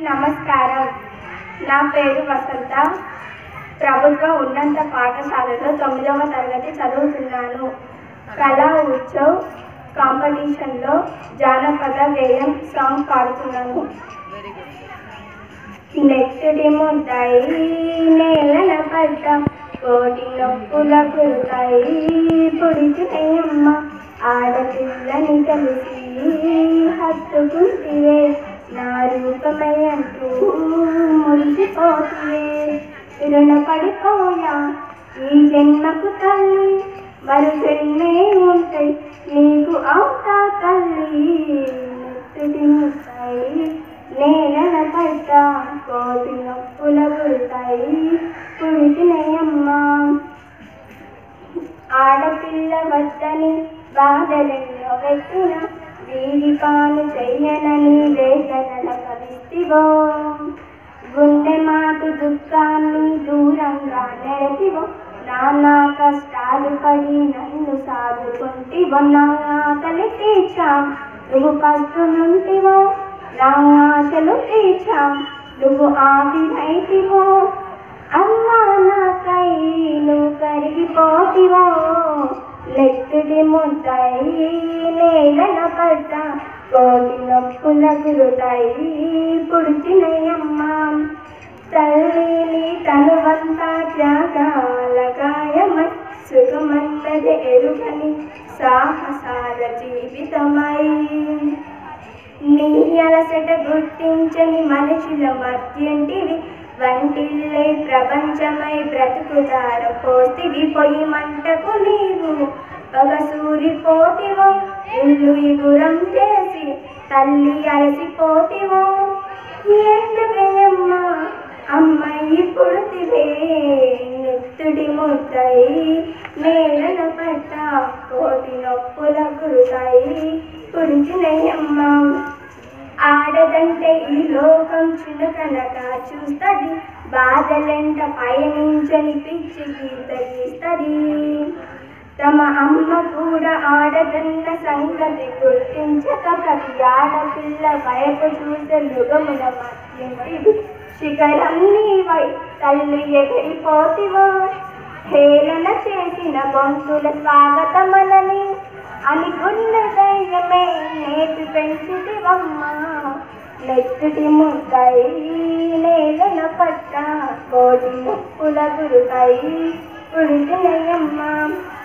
నమస్కారం నా పేరు వసంత ప్రభుత్వ ఉన్నత పాఠశాలలో తొమ్మిదవ తరగతి చదువుతున్నాను కళా ఉత్సవ్ కాంపిటీషన్లో జానపద గేయం సాంగ్ పాడుతున్నాను నెక్స్ట్ ముద్దాయి నేలన పడ్డ కోటి నొప్పుల కురుతాయి పొడిచినయమ్మ ఆడపిల్లని కలిసి హత్తుకుంటివే నా రూపమై అంటూ మురిసిపోతివే రుణపడిపోయా ఈ జన్మకు తల్లి మరు జన్మే ఉంటాయి నీకు అవుతా తల్లి నెత్తుడి ముత్తాయి నేలన పడ్డ కోటి నొప్పుల గురుతాయి పుడిచినయమ్మా ఆడపిల్ల వద్దని బాధలెన్నో వెట్టిన వీధి పాలు చెయ్యనని వేదనల కవిస్తివో గుండె మాటు దుఃఖాన్ని దూరంగా నెడతివో నానా కష్టాలు పడి నన్ను సాదుకుంటివో నా ఆకలి తీర్చా నువ్వు పస్తులుంటివో నా ఆశలు తీర్చా నువ్వు ఆవిరైతివో అమ్మా నాకై నువ్వు కరిగిపోతివో నెత్తుడి ముద్దాయి నేలన పడ్డ కోటి నొప్పుల గురుతాయి పుడిచినయమ్మా తల్లిని తనువంతా త్యాగాల గాయమై సుఖమన్నది ఎరుగని సాహసాల జీవితమై నీ అలసట గుర్తించని మనుషుల మధ్యంటివి వంటిల్లే ప్రపంచమై బ్రతుకుదార పోతివి పొయ్యి మంటకు నీవు ఒక సూరిపోతివో ఇల్లు ఇగురం చేసి తల్లి అలసిపోతివో ఎందుకయ్యమ్మా అమ్మాయి పుడుతివే నెత్తుడి ముద్దాయి నేలన పట్ట కోటి నొప్పుల గురుతాయి పుడిచినయ్యమ్మా ఆడదంటే ఈ లోకం చిన్నకనగా చూస్తుంది బాధలెంట పయనించని పిచ్చి గీత గీస్తుంది తమ అమ్మ కూడా ఆడదన్న సంగతి గుర్తించక ప్రతి ఆడపిల్ల వైపు చూసే మృగముల మధ్యంటివి శిఖరన్నీ వై తల్లి ఎగిరిపోతివో హేళన చేసిన గొంతుల స్వాగతమనని అనుకున్న ధైర్యమే నేటి పెంచితివమ్మా నెత్తుటి ముద్దాయి నేలన పట్ట కోటి ముప్పుల గురుతాయి పుడిచినయమ్మా